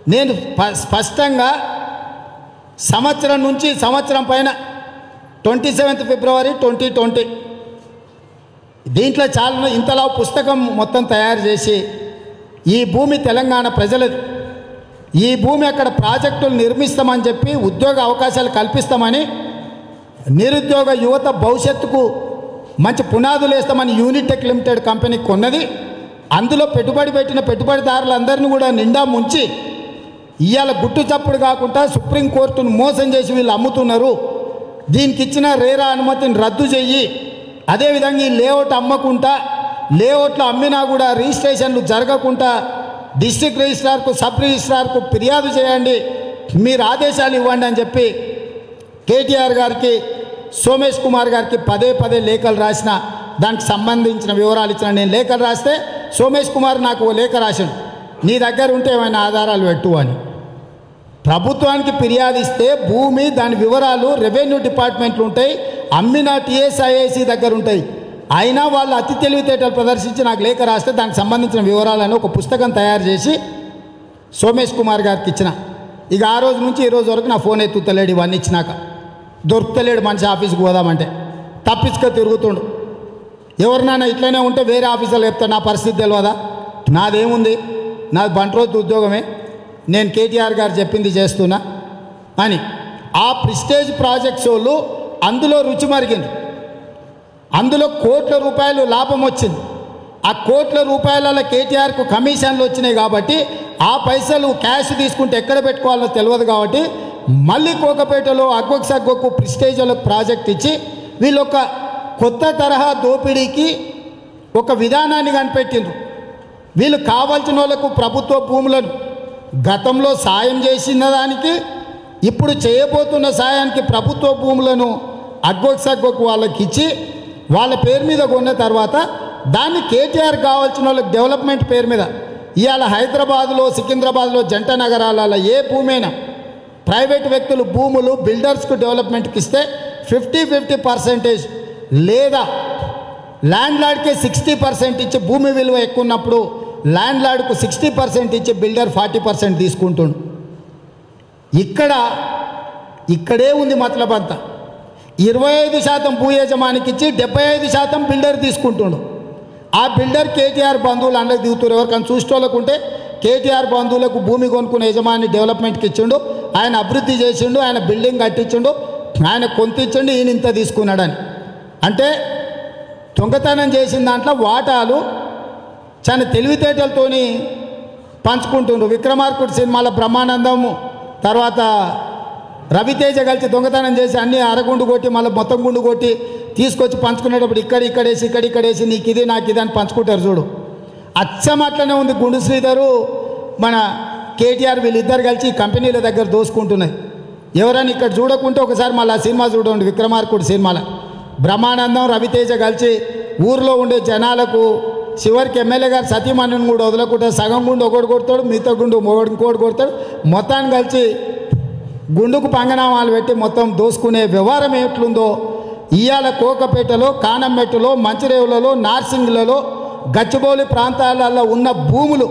నేను ప- స్పష్టంగా సంవత్సరం నుంచి సంవత్సరం పైన twenty seventh February twenty twenty దీంట్లో చాలా ఇంతలా పుస్తకం మొత్తం తయారు చేసి ఈ భూమి తెలంగాణ ప్రజలది ఈ భూమి అక్కడ ప్రాజెక్టులు నిర్మిస్తామని చెప్పి ఉద్యోగ అవకాశాలు కల్పిస్తామని నిరుద్యోగ యువత భవిష్యత్తుకు మంచి పునాదులు వేస్తామని యూనిటెక్ లిమిటెడ్ కంపెనీ కొన్నది అందులో పెట్టుబడి పెట్టిన పెట్టుబడిదారులందరినీ కూడా నిండా ముంచి ఇవాళ గుట్టు చప్పుడు కాకుండా సుప్రీంకోర్టును మోసం చేసి వీళ్ళు అమ్ముతున్నారు దీనికి ఇచ్చిన రేరా అనుమతిని రద్దు చెయ్యి అదేవిధంగా ఈ లేఅవుట్ అమ్మకుండా లేఅవుట్లు అమ్మినా కూడా రిజిస్ట్రేషన్లు జరగకుండా డిస్ట్రిక్ట్ రిజిస్ట్రార్కు సబ్ రిజిస్ట్రార్కు ఫిర్యాదు చేయండి మీరు ఆదేశాలు ఇవ్వండి అని చెప్పి కేటీఆర్ గారికి సోమేష్ కుమార్ గారికి పదే పదే లేఖలు రాసిన దానికి సంబంధించిన వివరాలు ఇచ్చిన నేను లేఖలు రాస్తే సోమేష్ కుమార్ నాకు ఓ లేఖ రాసిండు నీ దగ్గర ఉంటే ఏమైనా ఆధారాలు పెట్టు అని ప్రభుత్వానికి ఫిర్యాదు ఇస్తే భూమి దాని వివరాలు రెవెన్యూ డిపార్ట్మెంట్లు ఉంటాయి అమ్మిన టీఎస్ఐఏసి దగ్గర ఉంటాయి అయినా వాళ్ళు అతి తెలివితేటలు ప్రదర్శించి నాకు లేఖ రాస్తే దానికి సంబంధించిన వివరాలను ఒక పుస్తకం తయారు చేసి సోమేష్ కుమార్ గారికి ఇచ్చిన ఇక ఆ రోజు నుంచి ఈ రోజు వరకు నా ఫోన్ ఎత్తుతలేడు ఇవన్నీ ఇచ్చినాక దొరుకుతలేడు మనిషి ఆఫీస్కి పోదామంటే తప్పించుక తిరుగుతుండు ఎవరినైనా ఇట్లనే ఉంటే వేరే ఆఫీసర్లు చెప్తా నా పరిస్థితి తెలియదా నాదేముంది నాది బంట్రోజు ఉద్యోగమే నేను కేటీఆర్ గారు చెప్పింది చేస్తున్నా అని ఆ ప్రిస్టేజ్ ప్రాజెక్ట్స్ వాళ్ళు అందులో రుచి మరిగింది అందులో కోట్ల రూపాయలు లాభం వచ్చింది ఆ కోట్ల రూపాయల కేటీఆర్కు కమిషన్లు వచ్చినాయి కాబట్టి ఆ పైసలు క్యాష్ తీసుకుంటే ఎక్కడ పెట్టుకోవాలో తెలియదు కాబట్టి మళ్ళీ కోకపేటలో అగ్గొక్ సగ్గొక్కు ప్రిస్టేజ్లకు ప్రాజెక్ట్ ఇచ్చి వీళ్ళు ఒక కొత్త తరహా దోపిడీకి ఒక విధానాన్ని కనిపెట్టిండ్రు వీళ్ళు కావాల్సిన వాళ్ళకు ప్రభుత్వ భూములను గతంలో సాయం చేసిన దానికి ఇప్పుడు చేయబోతున్న సాయానికి ప్రభుత్వ భూములను అగ్గొక్ సగ్గొక్కు వాళ్ళకి ఇచ్చి వాళ్ళ పేరు మీద కొన్న తర్వాత దాన్ని కేటీఆర్ కావాల్సిన వాళ్ళకి డెవలప్మెంట్ పేరు మీద ఇవాళ హైదరాబాద్లో సికింద్రాబాద్లో జంట నగరాలలో ఏ భూమైనా ప్రైవేట్ వ్యక్తులు భూములు బిల్డర్స్కు డెవలప్మెంట్కి ఇస్తే ఫిఫ్టీ ఫిఫ్టీ పర్సెంటేజ్ లేదా ల్యాండ్ లార్డ్కి సిక్స్టీ పర్సెంట్ ఇచ్చి భూమి విలువ ఎక్కువ ఉన్నప్పుడు ల్యాండ్ లార్డ్కు సిక్స్టీ పర్సెంట్ ఇచ్చి బిల్డర్ ఫార్టీ పర్సెంట్ తీసుకుంటుండు ఇక్కడ ఇక్కడే ఉంది మతలబ్ అంతా ఇరవై ఐదు శాతం భూ యజమానికి ఇచ్చి డెబ్బై ఐదు శాతం బిల్డర్ తీసుకుంటుండు ఆ బిల్డర్ కేటీఆర్ బంధువులు అండకు దిగుతారు ఎవరికైనా చూసేటోళ్ళకు ఉంటే కేటీఆర్ బంధువులకు భూమి కొనుక్కునే యజమాని డెవలప్మెంట్కి ఇచ్చిండు ఆయన అభివృద్ధి చేసిండు ఆయన బిల్డింగ్ కట్టించిండు ఆయన కొంత ఇచ్చిండు ఈయన ఇంత తీసుకున్నాడని అంటే దొంగతనం చేసిన దాంట్లో వాటాలు చాలా తెలివితేటలతోని పంచుకుంటుండ్రు విక్రమార్కుడు సినిమాల బ్రహ్మానందము తర్వాత రవితేజ కలిసి దొంగతనం చేసి అన్ని అరగుండు కొట్టి మళ్ళీ మొత్తం గుండు కొట్టి తీసుకొచ్చి పంచుకునేటప్పుడు ఇక్కడ ఇక్కడేసి ఇక్కడ ఇక్కడేసి నీకు ఇది నాకు ఇది అని పంచుకుంటారు చూడు అచ్చం అట్లనే ఉంది గుండు శ్రీధరు మన కేటీఆర్ వీళ్ళిద్దరు కలిసి ఈ కంపెనీల దగ్గర దోసుకుంటున్నాయి ఎవరైనా ఇక్కడ చూడకుంటే ఒకసారి మళ్ళీ ఆ సినిమా చూడండి విక్రమార్కుడు సినిమాలో బ్రహ్మానందం రవితేజ కలిసి ఊర్లో ఉండే జనాలకు చివరికి ఎమ్మెల్యే గారు సతీమణిని కూడా వదలకుండా సగం గుండు ఒకటి కొడతాడు మిగతా గుండు ఒకటి ఇంకోటి కొడతాడు మొత్తాన్ని కలిసి గుండుకు పంగనామాలు పెట్టి మొత్తం దోసుకునే వ్యవహారం ఎట్లుందో ఇవాళ కోకపేటలో కానంమెట్టులో మంచిరేవులలో నార్సింగ్లలో గచ్చిబౌలి ప్రాంతాలలో ఉన్న భూములు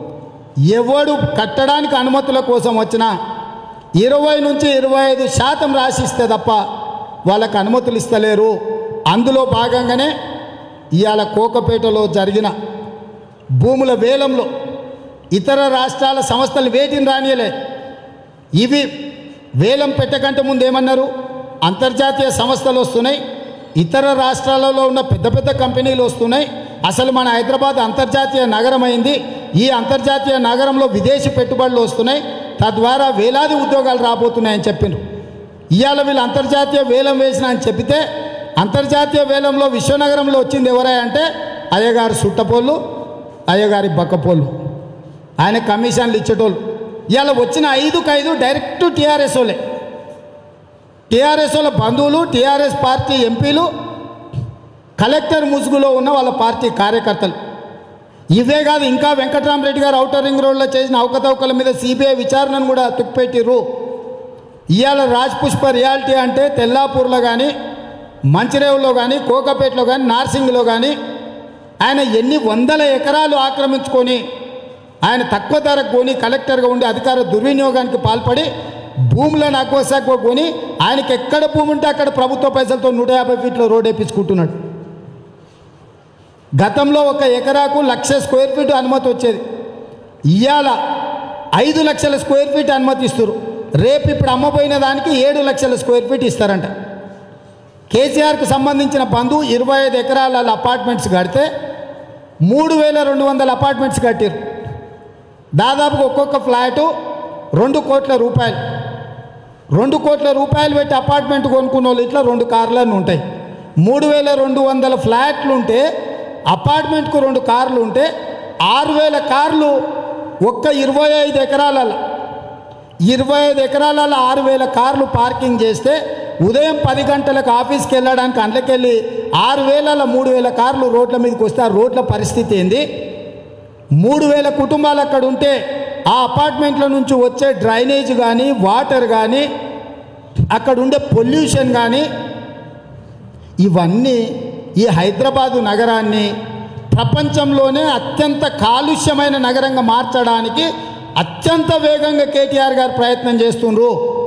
ఎవడు కట్టడానికి అనుమతుల కోసం వచ్చినా ఇరవై నుంచి ఇరవై ఐదు శాతం రాసిస్తే తప్ప వాళ్ళకు అనుమతులు ఇస్తలేరు అందులో భాగంగానే ఇవాళ కోకపేటలో జరిగిన భూముల వేలంలో ఇతర రాష్ట్రాల సంస్థలు వేటిని రానియలే ఇవి వేలం పెట్టకంటే ముందు ఏమన్నారు అంతర్జాతీయ సంస్థలు వస్తున్నాయి ఇతర రాష్ట్రాలలో ఉన్న పెద్ద పెద్ద కంపెనీలు వస్తున్నాయి అసలు మన హైదరాబాద్ అంతర్జాతీయ నగరం అయింది ఈ అంతర్జాతీయ నగరంలో విదేశీ పెట్టుబడులు వస్తున్నాయి తద్వారా వేలాది ఉద్యోగాలు రాబోతున్నాయని చెప్పిండ్రు ఇవాళ వీళ్ళు అంతర్జాతీయ వేలం వేసిన అని చెప్పితే అంతర్జాతీయ వేలంలో విశ్వనగరంలో వచ్చింది ఎవరై అంటే అయ్యగారి సుట్టపోళ్ళు అయ్యగారి బక్కపోళ్ళు ఆయన కమిషన్లు ఇచ్చేటోళ్ళు ఇవాళ వచ్చిన ఐదుకు ఐదు డైరెక్ట్ టీఆర్ఎస్ వాళ్ళే టీఆర్ఎస్ వాళ్ళ బంధువులు టీఆర్ఎస్ పార్టీ ఎంపీలు కలెక్టర్ ముసుగులో ఉన్న వాళ్ళ పార్టీ కార్యకర్తలు ఇవే కాదు ఇంకా వెంకటరామరెడ్డి గారు ఔటర్ రింగ్ రోడ్లో చేసిన అవకతవకల మీద సిబిఐ విచారణను కూడా తుప్పెట్టిర్రు ఇవాళ రాజ్ పుష్ప రియాలిటీ అంటే తెల్లాపూర్లో కానీ మంచిరేవులో కానీ కోకపేటలో కానీ నార్సింగ్లో కానీ ఆయన ఎన్ని వందల ఎకరాలు ఆక్రమించుకొని ఆయన తక్కువ ధరకు కొని కలెక్టర్గా ఉండి అధికార దుర్వినియోగానికి పాల్పడి భూములను అక్వసాకు కొని ఆయనకి ఎక్కడ భూమి ఉంటే అక్కడ ప్రభుత్వ పైసలతో నూట యాభై ఫీట్లో రోడ్ వేయించుకుంటున్నాడు గతంలో ఒక ఎకరాకు లక్ష స్క్వేర్ ఫీట్ అనుమతి వచ్చేది ఇవాళ ఐదు లక్షల స్క్వేర్ ఫీట్ అనుమతి ఇస్తారు రేపు ఇప్పుడు అమ్మపోయిన దానికి ఏడు లక్షల స్క్వేర్ ఫీట్ ఇస్తారంట కేసీఆర్కు సంబంధించిన బంధువు ఇరవై ఐదు ఎకరాల అపార్ట్మెంట్స్ కడితే మూడు వేల రెండు వందల అపార్ట్మెంట్స్ కట్టారు దాదాపుగా ఒక్కొక్క ఫ్లాటు రెండు కోట్ల రూపాయలు రెండు కోట్ల రూపాయలు పెట్టి అపార్ట్మెంట్ కొనుక్కున్న వాళ్ళు ఇట్లా రెండు కార్లను ఉంటాయి మూడు వేల రెండు వందల ఫ్లాట్లు ఉంటే అపార్ట్మెంట్కు రెండు కార్లు ఉంటే ఆరు వేల కార్లు ఒక్క ఇరవై ఐదు ఎకరాలలో ఇరవై ఐదు ఎకరాలలో ఆరు వేల కార్లు పార్కింగ్ చేస్తే ఉదయం పది గంటలకు ఆఫీస్కి వెళ్ళడానికి అందులోకెళ్ళి ఆరు వేల మూడు వేల కార్లు రోడ్ల మీదకి వస్తే ఆ రోడ్ల పరిస్థితి ఏంది మూడు వేల కుటుంబాలు అక్కడ ఉంటే ఆ అపార్ట్మెంట్ల నుంచి వచ్చే డ్రైనేజ్ కానీ వాటర్ కానీ అక్కడ ఉండే పొల్యూషన్ కానీ ఇవన్నీ ఈ హైదరాబాదు నగరాన్ని ప్రపంచంలోనే అత్యంత కాలుష్యమైన నగరంగా మార్చడానికి అత్యంత వేగంగా కేటీఆర్ గారు ప్రయత్నం చేస్తుండ్రు